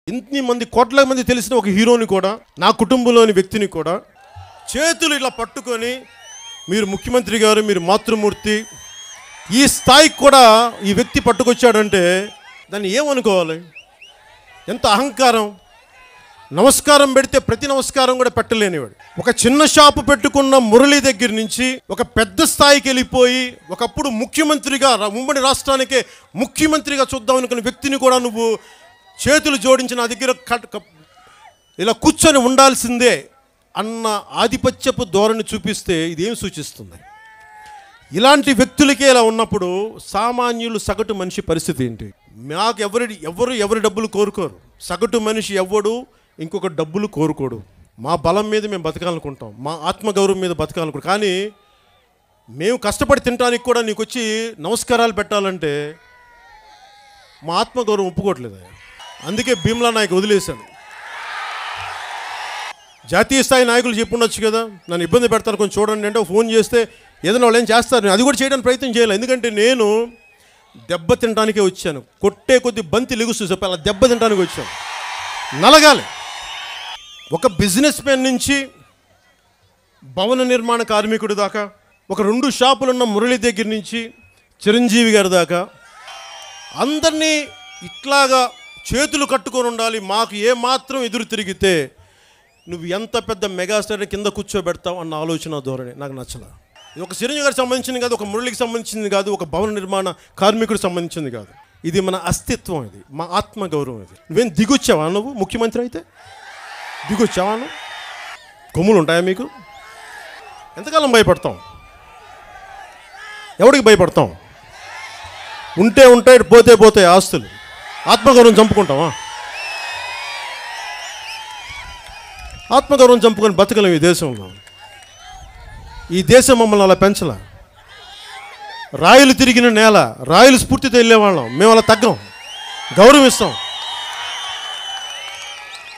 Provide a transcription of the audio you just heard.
ఇన్ని మంది కోట్ల మంది తెలిసిన ఒక హీరోని కూడా నా కుటుంబంలోని వ్యక్తిని కూడా చేతులు ఇలా పట్టుకొని మీరు ముఖ్యమంత్రి గారు మీరు మాతృమూర్తి ఈ స్థాయికి కూడా ఈ వ్యక్తి పట్టుకొచ్చాడంటే దాన్ని ఏమనుకోవాలి ఎంత అహంకారం నమస్కారం పెడితే ప్రతి నమస్కారం కూడా పెట్టలేనివాడు ఒక చిన్న షాపు పెట్టుకున్న మురళి దగ్గర నుంచి ఒక పెద్ద స్థాయికి వెళ్ళిపోయి ఒకప్పుడు ముఖ్యమంత్రిగా రా- ఉమ్మడి రాష్ట్రానికే ముఖ్యమంత్రిగా చూద్దాం అనుకున్న వ్యక్తిని కూడా నువ్వు చేతులు జోడించి నా దగ్గర కట్- కప్- ఇలా కూర్చొని ఉండాల్సిందే అన్న ఆధిపత్యపు ధోరణి చూపిస్తే ఇదేం సూచిస్తుంది ఇలాంటి వ్యక్తులకే ఇలా ఉన్నప్పుడు సామాన్యులు సగటు మనిషి పరిస్థితి ఏంటి మాకు ఎవరి ఎవరు ఎవరి డబ్బులు కోరుకోరు సగటు మనిషి ఎవ్వడు ఇంకొక డబ్బులు కోరుకోడు మా బలం మీద మేము బతకాలనుకుంటాం మా ఆత్మగౌరవం మీద బతకాలనుకుంటాం కానీ మేము కష్టపడి తినడానికి కూడా నీకు వచ్చి నమస్కారాలు పెట్టాలంటే మా ఆత్మగౌరవం ఒప్పుకోవట్లేదు అందుకే భీమ్లా నాయక్ వదిలేశాను జాతీయ స్థాయి నాయకులు చెప్పుండొచ్చు కదా నన్ను ఇబ్బంది పెడతారు కొంచెం చూడండి అంటే ఫోన్ చేస్తే ఏదైనా వాళ్ళు ఏం చేస్తారు నేను అది కూడా చేయడానికి ప్రయత్నం చేయాలి ఎందుకంటే నేను దెబ్బ తినడానికే వచ్చాను కొట్టే కొద్ది బంతి లెగుస్తూ చెప్పి అలా దెబ్బ తినడానికి వచ్చాను నలగాలి ఒక బిజినెస్ మ్యాన్ నుంచి భవన నిర్మాణ కార్మికుడి దాకా ఒక రెండు షాపులున్న మురళి దగ్గర నుంచి చిరంజీవి గారి దాకా అందరినీ ఇట్లాగా చేతులు కట్టుకొని ఉండాలి మాకు ఏ మాత్రం ఎదురు తిరిగితే నువ్వు ఎంత పెద్ద మెగాస్టార్ కింద కూర్చోబెడతావు అన్న ఆలోచన ధోరణి నాకు నచ్చల ఇది ఒక చిరంజీవి గారికి సంబంధించింది కాదు ఒక మురళికి సంబంధించింది కాదు ఒక భవన నిర్మాణ కార్మికుడికి సంబంధించింది కాదు ఇది మన అస్తిత్వం ఇది మా ఆత్మ గౌరవం ఇది నువ్వేం దిగొచ్చావా నువ్వు ముఖ్యమంత్రి అయితే దిగొచ్చావా నువ్వు కొమ్ములు ఉంటాయా మీకు ఎంతకాలం భయపడతాం ఎవడికి భయపడతాం ఉంటే ఉంటాయి పోతే పోతే ఆస్తులు ఆత్మగౌరవం చంపుకుంటామా ఆత్మగౌరవం చంపుకొని బతకలేం ఈ దేశంలో ఈ దేశం మమ్మల్ని అలా పెంచల రాయలు తిరిగిన నేల రాయలు స్ఫూర్తితో వెళ్ళేవాళ్ళం మేము అలా తగ్గం గౌరవిస్తాం